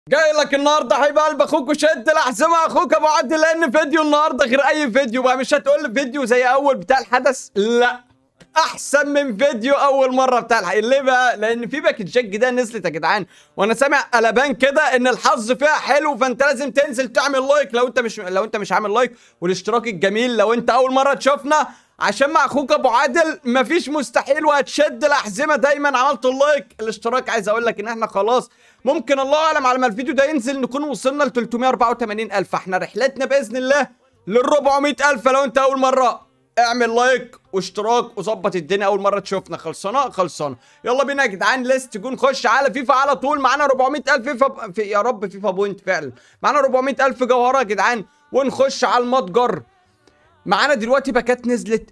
جاي لك النهارده حبيب قلب اخوك وشد الاحزمه اخوك ابو عدي لان فيديو النهارده غير اي فيديو بقى مش هتقول لي فيديو زي اول بتاع الحدث لا احسن من فيديو اول مره بتاع الحقيقة ليه بقى لان في باكجات جديده نزلت يا جدعان وانا سامع قلبان كده ان الحظ فيها حلو فانت لازم تنزل تعمل لايك لو انت مش لو انت مش عامل لايك والاشتراك الجميل لو انت اول مره تشوفنا عشان مع اخوك ابو عادل مفيش مستحيل وهتشد الاحزمه دايما عملت اللايك الاشتراك عايز اقول لك ان احنا خلاص ممكن الله اعلم على ما الفيديو ده ينزل نكون وصلنا ل 384 الف احنا رحلتنا باذن الله لل 400 الف لو انت اول مره اعمل لايك واشتراك وظبط الدنيا اول مره تشوفنا خلصانه خلصانه يلا بينا يا جدعان ليست تكون نخش على فيفا على طول معانا 400 الف فيفا في يا رب فيفا بوينت فعلا معانا 400 الف جوهره يا جدعان ونخش على المتجر معانا دلوقتي باكات نزلت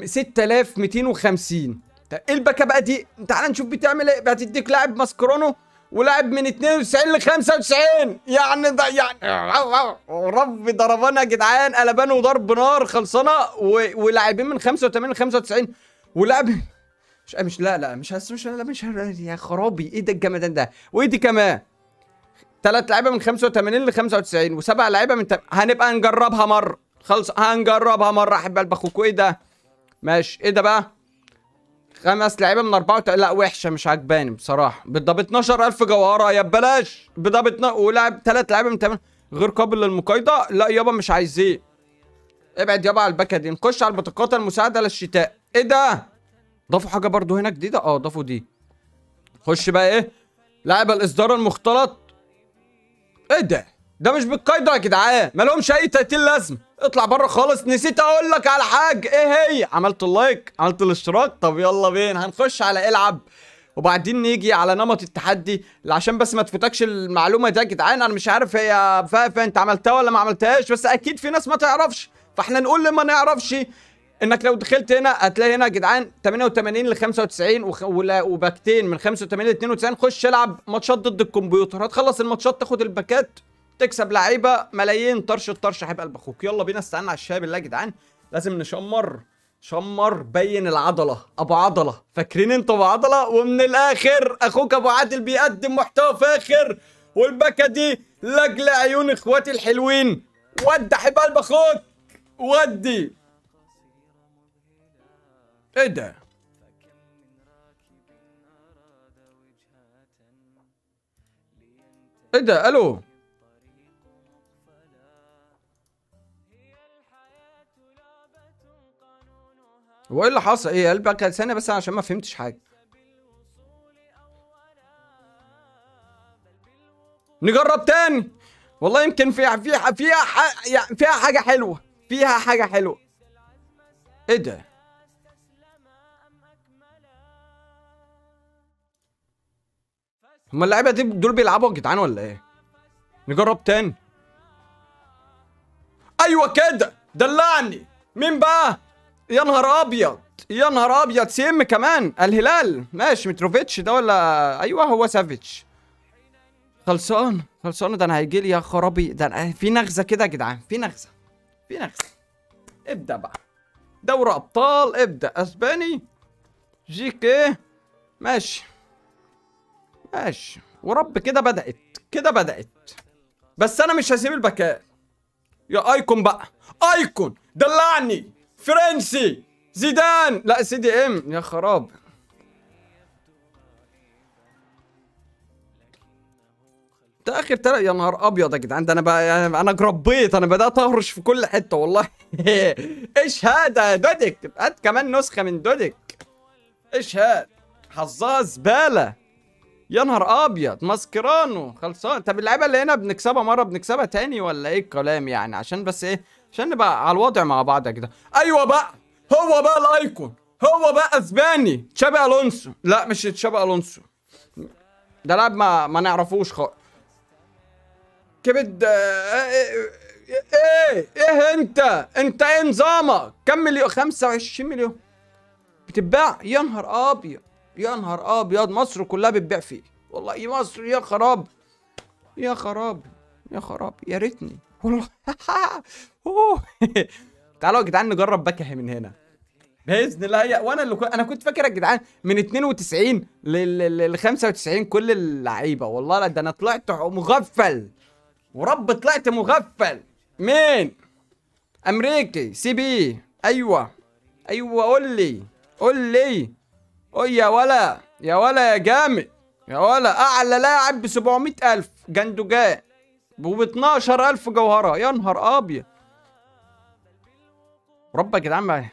6250 طب ايه الباكه بقى دي تعال نشوف بتعمل ايه هتديك لاعب ماسكرونو ولاعب من 92 ل 95 يعني ده يعني رب ضربانا يا جدعان قلبان وضرب نار خلصانه و- ولاعبين من 85 ل 95 ولاعب مش مش لا لا مش هس مش لا مش يا خرابي ايه ده الجمدان ده وايه دي كمان ثلاث لعيبه من 85 ل 95 وسبع لعيبه من تم... هنبقى نجربها مره خلص هنجربها مره احب قلب اخوك وايه ده ماشي ايه ده بقى خمس لعيبه من اربعه وت... لا وحشه مش عجباني بصراحه ده ب 12000 جوهره يا ببلاش ده ب ولاعب ثلاث لعيبه من 8 غير قابل للمقايضه لا يابا مش عايزين ابعد يابا على الباكه دي نخش على البطاقات المساعده للشتاء ايه ده ضافوا حاجه برضو هنا جديده اه ضافوا دي خش بقى ايه لاعب الاصدار المختلط ايه ده ده مش بالقايده يا جدعان مالهمش اي تأتيل لازمه اطلع بره خالص نسيت اقول لك على حاجه ايه هي عملت اللايك عملت الاشتراك طب يلا بينا هنخش على العب وبعدين نيجي على نمط التحدي عشان بس ما تفوتكش المعلومه دي يا جدعان انا مش عارف هي فايفه انت عملتها ولا ما عملتهاش بس اكيد في ناس ما تعرفش فاحنا نقول لما نعرفش انك لو دخلت هنا هتلاقي هنا يا جدعان 88 ل 95 وخ... ولا- وباكتين من 85 ل 92 خش العب ماتشات ضد الكمبيوتر هتخلص الماتشات تاخد الباكات تكسب لعيبه ملايين طرش الطرش حبيب قلب اخوك يلا بينا استنى على الشاي بالله يا جدعان لازم نشمر شمر بين العضله ابو عضله فاكرين انتوا ابو عضله ومن الاخر اخوك ابو عادل بيقدم محتوى فاخر والباكه دي لاجل عيون اخواتي الحلوين ودي حبيب قلب اخوك ودي ايه ده ايه ده الو هو ايه اللي حصل ايه قلبك ثانيه بس عشان ما فهمتش حاجه نجرب تاني والله يمكن فيها فيها فيها ح... يعني فيها حاجه حلوه فيها حاجه حلوه ايه ده هما اللعيبه دي دول بيلعبوا يا جدعان ولا ايه نجرب تاني ايوه كده دلعني مين بقى يا نهار ابيض يا نهار ابيض سي ام كمان الهلال ماشي متروفيتش ده ولا ايوه هو سافيتش خلصان خلصان ده انا هيجي لي يا خرابي ده أنا في نغزه كده يا جدعان في نغزه في نغزه ابدا بقى دوري ابطال ابدا اسباني جيكي ماشي ماشي ورب كده بدأت كده بدأت بس انا مش هسيب البكاء يا ايكون بقى ايكون دلعني فرنسي زيدان لا سي دي ام يا خراب ده اخر تلات يا نهار ابيض يا جدعان ده انا بقى يعني انا جربيت انا بدات اهرش في كل حته والله ايش هذا دودك هات كمان نسخه من دودك ايش هاد حظها زباله يا نهار ابيض ماسكرانو خلصان طب اللعيبه اللي هنا بنكسبها مره بنكسبها تاني ولا ايه الكلام يعني عشان بس ايه عشان نبقى على الوضع مع بعض يا كده ايوه بقى هو بقى الايكون هو بقى اسباني تشابي الونسو لا مش تشابي الونسو ده لاعب ما ما نعرفوش خالص كبد ايه ايه ايه انت انت ايه نظامك كم مليون 25 مليون بتتباع يا نهار ابيض يا نهار ابيض مصر كلها بتبيع فيه والله يا مصر يا خراب يا خراب يا خراب يا ريتني والله أوه. تعالوا يا جدعان نجرب بكه من هنا باذن الله هي وانا اللي كنت انا كنت فاكر يا جدعان من 92 ل 95 كل اللعيبه والله لا ده انا طلعت مغفل ورب طلعت مغفل مين امريكي سي بي ايوه ايوه قول لي قول لي قول يا ولا يا ولا يا جامد يا ولا اعلى لاعب ب 700000 جندوجان ب 12000 جوهره يا نهار ابيض رب يا جدعان ما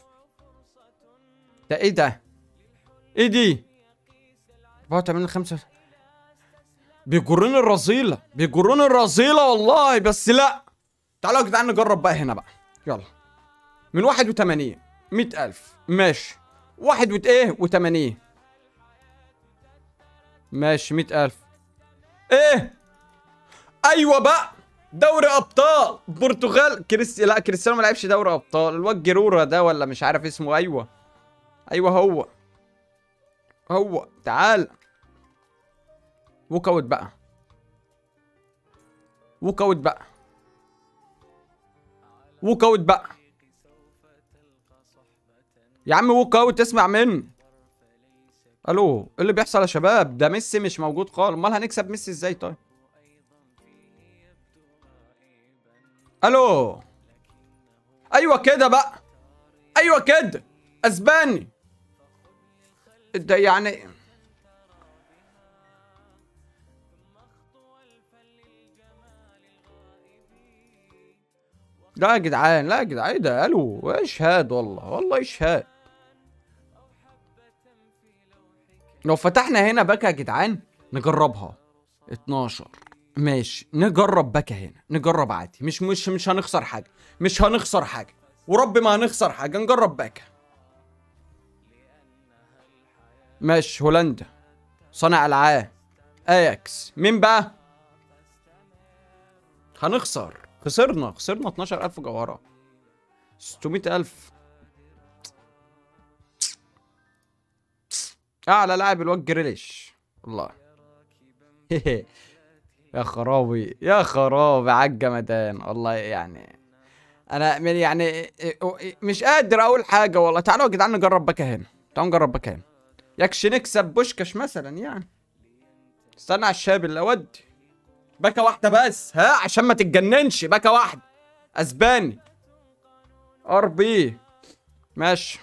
ده ايه ده ايه دي 84 5 بيجروني الرذيلة بيجروني الرذيلة والله بس لا تعالوا يا جدعان نجرب بقى هنا بقى يلا من 81 100000 ماشي واحد وت ايه و80 ماشي 100000 ايه ايوه بقى دوري ابطال برتغال كريستي لا كريستيانو ما لعبش دوري ابطال الواد جيرورا ده ولا مش عارف اسمه ايوه ايوه هو هو تعال ووك اوت بقى ووك اوت بقى ووك اوت بقى يا عم ووك اوت اسمع مني الو ايه اللي بيحصل يا شباب ده ميسي مش موجود خالص امال هنكسب ميسي ازاي طيب الو ايوه كده بقى ايوه كده اسباني ده يعني لا يا جدعان لا يا جدعان ايه ده الو اشهاد والله والله اشهاد لو فتحنا هنا باكا يا جدعان نجربها 12 ماشي نجرب باكا هنا نجرب عادي مش مش مش هنخسر حاجه مش هنخسر حاجه ورب ما هنخسر حاجه نجرب باكا ماشي هولندا صانع العاب اياكس مين بقى هنخسر خسرنا خسرنا 12000 جوهرة 600000 اعلى لاعب الواد جريليش والله يا خرابي يا خرابي على الجمدان والله يعني انا من يعني مش قادر اقول حاجه والله تعالوا يا جدعان نجرب باكا هنا تعالوا نجرب باكا هنا يكش نكسب بوشكش مثلا يعني استنى على الشاب اللي اودي باكا واحده بس ها عشان ما تتجننش باكا واحده اسباني ار بي ماشي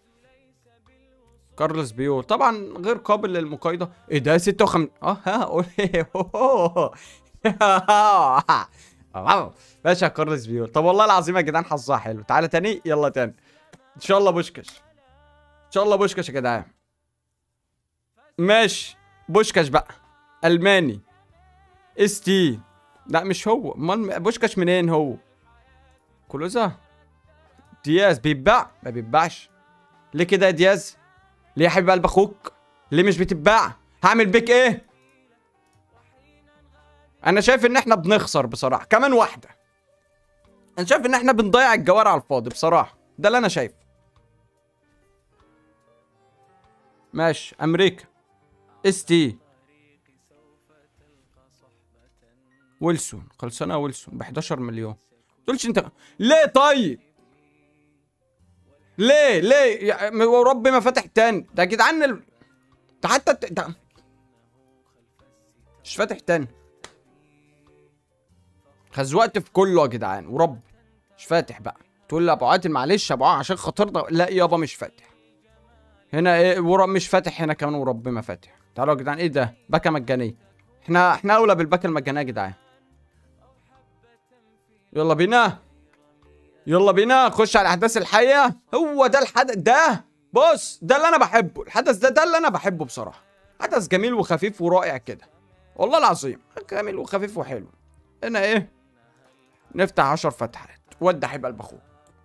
كارلوس بيول طبعا غير قابل للمقايضه ايه ده 56 اه ها قول ماشي يا كارلوس بيول طب والله العظيم يا جدعان حظها حلو تعالى تاني يلا تاني ان شاء الله بوشكش ان شاء الله بوشكش يا جدعان ماشي بوشكش بقى الماني اس تي لا مش هو امال بوشكاش منين هو كلوزا دياز بيتباع ما بيتباعش ليه كده يا دياز ليه يا حبيب قلب اخوك ليه مش بتتباع هعمل بيك ايه انا شايف ان احنا بنخسر بصراحه كمان واحده انا شايف ان احنا بنضيع الجوار على الفاضي بصراحه ده اللي انا شايفه ماشي امريكا اس تي ويلسون خلصانه ويلسون ب 11 مليون تقولش انت ليه طيب ليه ليه يا ربي ما فاتح تاني ده يا جدعان ال... ده حتى ده مش فاتح تاني خزوقت في كله يا جدعان ورب مش فاتح بقى تقول لي ابو عادل معلش يا ابو عادل عشان خاطرنا لا يابا مش فاتح هنا ايه ورب مش فاتح هنا كمان ورب ما فاتح تعالوا يا جدعان ايه ده باكه مجانيه احنا احنا اولى بالباكه المجانيه يا جدعان يلا بينا يلا بينا نخش على الاحداث الحيه هو ده الحدث ده بص ده اللي انا بحبه الحدث ده ده اللي انا بحبه بصراحه حدث جميل وخفيف ورائع كده والله العظيم جميل وخفيف وحلو هنا ايه نفتح 10 فتحات ودع هيبقى البخور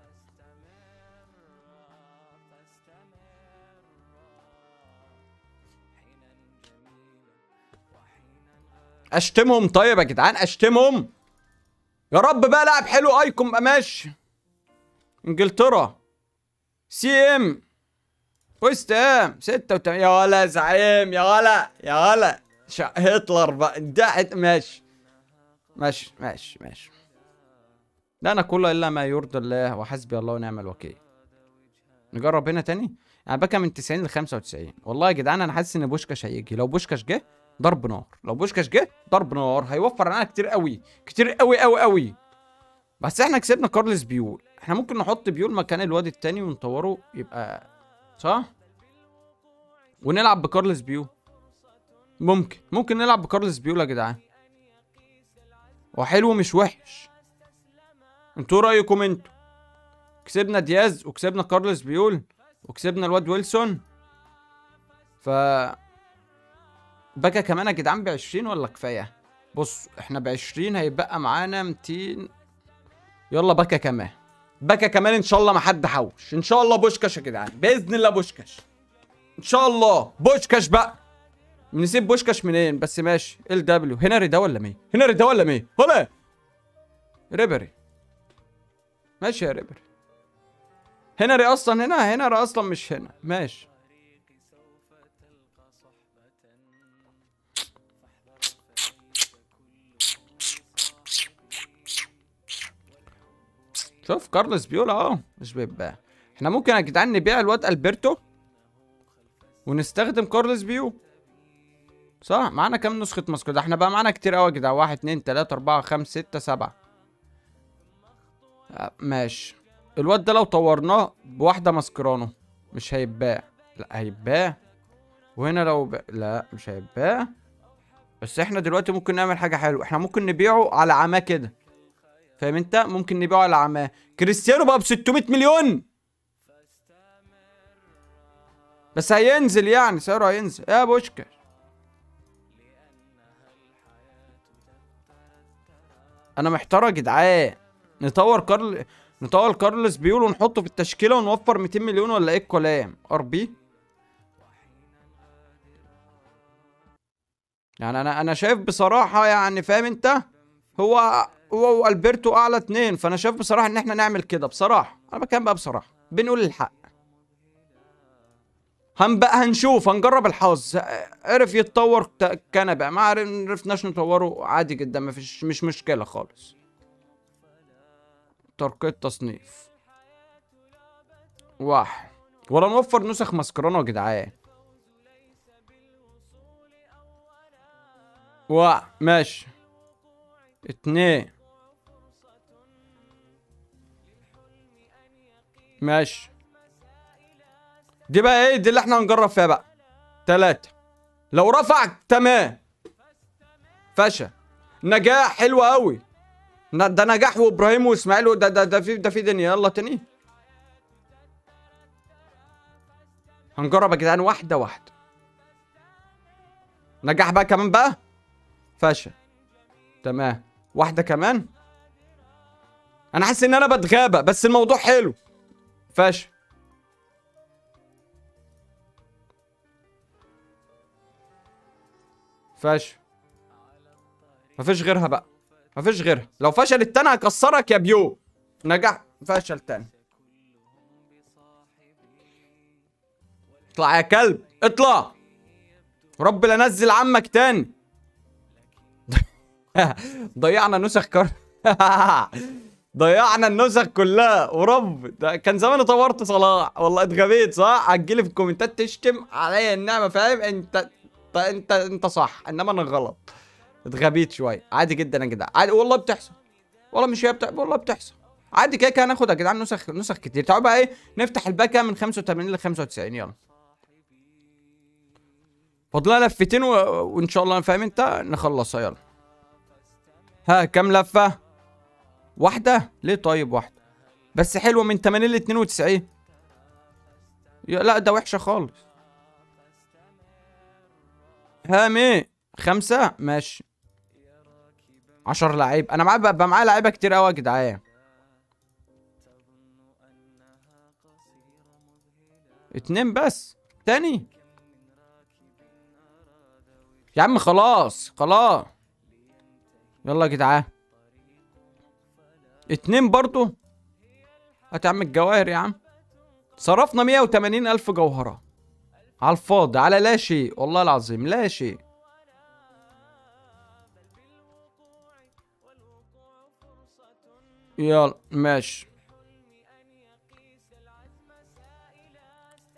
اشتمهم طيب يا جدعان اشتمهم يا رب بقى لاعب حلو ايكون بقى ماشي انجلترا سي ام ويست ام 86 يا ولا زعيم يا ولا يا ولا هتلر بقى ده ماشي ماشي ماشي ماشي لا انا كله الا ما يرضي الله وحسبي الله ونعم الوكيل نجرب هنا تاني يعني باكا من 90 ل 95 والله يا جدعان انا حاسس ان بوشكاش هيجي لو بوشكاش جه ضرب نار لو بوشكاش جه ضرب نار هيوفر علينا كتير قوي كتير قوي قوي قوي بس احنا كسبنا كارلس بيول احنا ممكن نحط بيول مكان الواد التاني ونطوره يبقى صح ونلعب بكارلس بيول ممكن ممكن نلعب بكارلس بيول يا جدعان وحلو مش وحش انتوا رايكم انتوا كسبنا دياز وكسبنا كارلس بيول وكسبنا الواد ويلسون ف باكا كمان يا جدعان ب 20 ولا كفايه بص احنا ب 20 هيبقى معانا 200 يلا باكا كمان باكا كمان ان شاء الله ما حد حوش ان شاء الله بوشكاش يا جدعان باذن الله بوشكاش ان شاء الله بوشكاش بقى نسيب بوشكاش منين بس ماشي ال دبليو هنري ده ولا مين هنري ده ولا مين هلا ريبري ماشي يا ريبري هنري اصلا هنا هنري اصلا مش هنا ماشي شوف كارلوس بيقول اهو مش بيبقى احنا ممكن يا جدعان نبيع الواد البرتو ونستخدم كارلوس بيو صح معانا كام نسخة ماسكو ده احنا بقى معانا كتير قوي يا جدعان واحد اتنين تلاتة اربعة خمسة ستة سبعة آه، ماشي الواد ده لو طورناه بواحدة ماسكرانو مش هيتباع لا هيتباع وهنا لو ب... لا مش هيتباع بس احنا دلوقتي ممكن نعمل حاجة حلوة احنا ممكن نبيعه على عماه كده فاهم انت ممكن نبيعه على عماه كريستيانو بقى ب 600 مليون بس هينزل يعني سعره هينزل يا بوشكاش انا محتار يا جدعان نطور كارل نطور كارلوس بيقول ونحطه في التشكيله ونوفر 200 مليون ولا ايه الكلام ار بي يعني انا انا شايف بصراحه يعني فاهم انت هو هو والبرتو اعلى اتنين فانا شايف بصراحه ان احنا نعمل كده بصراحه انا بكلم بقى بصراحه بنقول الحق هن بقى هنشوف هنجرب الحظ عرف يتطور ت- كنبه ما عرفناش نطوره عادي جدا ما فيش مش مشكله خالص ترقية تصنيف واحد ولا نوفر نسخ ماسكرانو يا جدعان واحد ماشي اتنين ماشي دي بقى ايه دي اللي احنا هنجرب فيها بقى تلاتة لو رفع تمام فشل نجاح حلو قوي ن- ده نجاح وابراهيم واسماعيل ده ده ده في ده في دنيا يلا تاني هنجرب يا جدعان واحدة واحدة نجاح بقى كمان بقى فشل تمام واحدة كمان انا حاسس ان انا بتغابى بس الموضوع حلو فشل فشل مفيش غيرها بقى مفيش غيرها لو فشل التاني هكسرك يا بيو نجح فشل تاني اطلع يا كلب اطلع رب لا نزل عمك تاني ضيعنا نسخ كار ضيعنا النسخ كلها ورب ده كان زمان طورت صلاح والله اتغبيت صح هتجيلي في الكومنتات تشتم عليا النعمه فاهم انت انت انت, انت صح انما انا غلط اتغبيت شويه عادي جدا يا جدعان عادي والله بتحصل والله مش هي بتاع والله بتحصل عادي كده كده هناخد يا جدعان نسخ نسخ كتير تعالوا بقى ايه نفتح الباكه من 85 ل 95 يلا فاضلنا لفتين و... وان شاء الله فاهم انت نخلصها يلا ها كام لفه واحده ليه طيب واحده بس حلوه من 80 ل 92 يا لا ده وحشه خالص هام ايه خمسة ماشي عشر لعيب انا معايا بقى معايا لعيبه كتير قوي يا جدعان اتنين بس تاني يا عم خلاص خلاص يلا يا جدعان اتنين برضو هات يا عم الجواهر يا عم صرفنا 180 الف جوهرة على الفاضي على لا شيء والله العظيم لا شيء يلا ماشي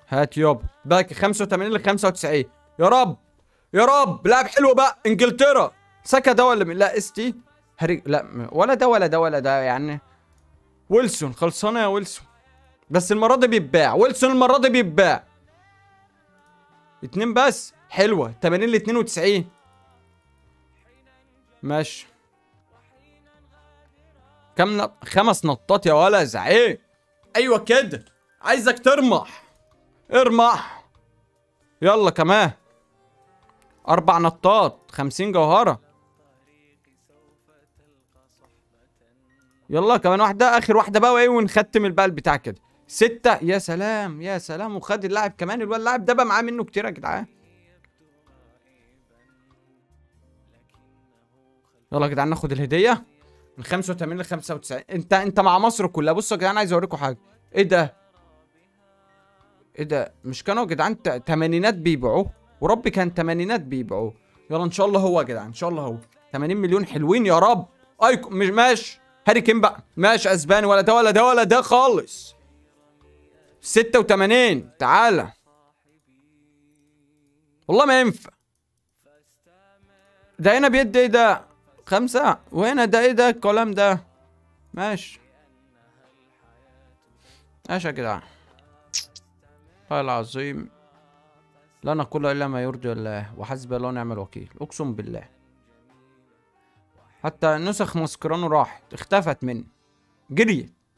هات يابا باقي 85 ل 95 يا رب يا رب لاعب حلو بقى انجلترا سكا ده ولا مين؟ لا اس تي هري لا م- ولا ده ولا ده ولا ده يعني ويلسون خلصانه يا ويلسون بس المره دي بيتباع ويلسون المره دي بيتباع اتنين بس حلوه 80 ل 92 ماشي كم نط... خمس نطات يا ولا زعيم ايوه كده عايزك ترمح ارمح يلا كمان اربع نطات خمسين جوهرة يلا كمان واحدة اخر واحدة بقى وايه ونختم البال بتاع كده ستة يا سلام يا سلام وخد اللاعب كمان الواد اللاعب ده بقى معاه منه كتير يا جدعان يلا يا جدعان ناخد الهدية من 85 ل 95 انت انت مع مصر كلها بصوا يا جدعان عايز اوريكم حاجة ايه ده ايه ده مش كانوا يا جدعان ت- تمانينات بيبيعوه وربي كان تمانينات بيبيعوه يلا ان شاء الله هو يا جدعان ان شاء الله هو 80 مليون حلوين يا رب ايكو مش ماشي هاري كين بقى ماشي اسباني ولا ده ولا ده ولا ده خالص 86 تعالى والله ما ينفع ده هنا بيدي ايه ده خمسة وهنا ده ايه ده الكلام ده ماشي ماشي يا جدعان والله العظيم لا نقول الا ما يرضي الله وحسبي الله ونعم الوكيل اقسم بالله حتى نسخ ماسكرانو راحت اختفت مني جريت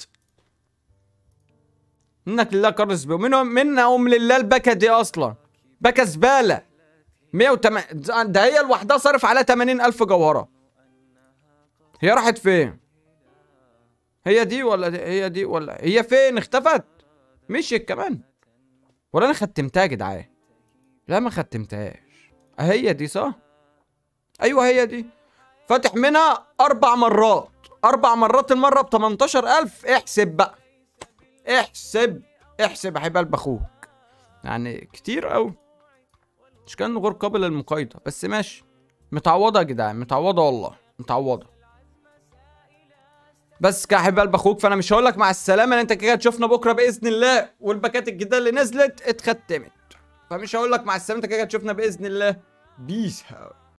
منك لله كرس بيه ومنهم منهم لله البكا دي اصلا بكا زباله 108 ده هي لوحدها صرف عليها 80 الف جوهره هي راحت فين هي دي ولا دي هي دي ولا هي فين اختفت مشيت كمان ولا انا ختمتها يا جدعان لا ما ختمتهاش هي دي صح ايوه هي دي فاتح منها اربع مرات اربع مرات المره ب 18000 احسب بقى احسب احسب يا حبيب قلب اخوك يعني كتير قوي مش كان غير قابل للمقايضه بس ماشي متعوضه يا جدعان متعوضه والله متعوضه بس كده يا حبيب قلب اخوك فانا مش هقول لك مع السلامه لان انت كده تشوفنا بكره باذن الله والباكات الجديده اللي نزلت اتختمت فمش هقول لك مع السلامه انت كده تشوفنا باذن الله بيس اوت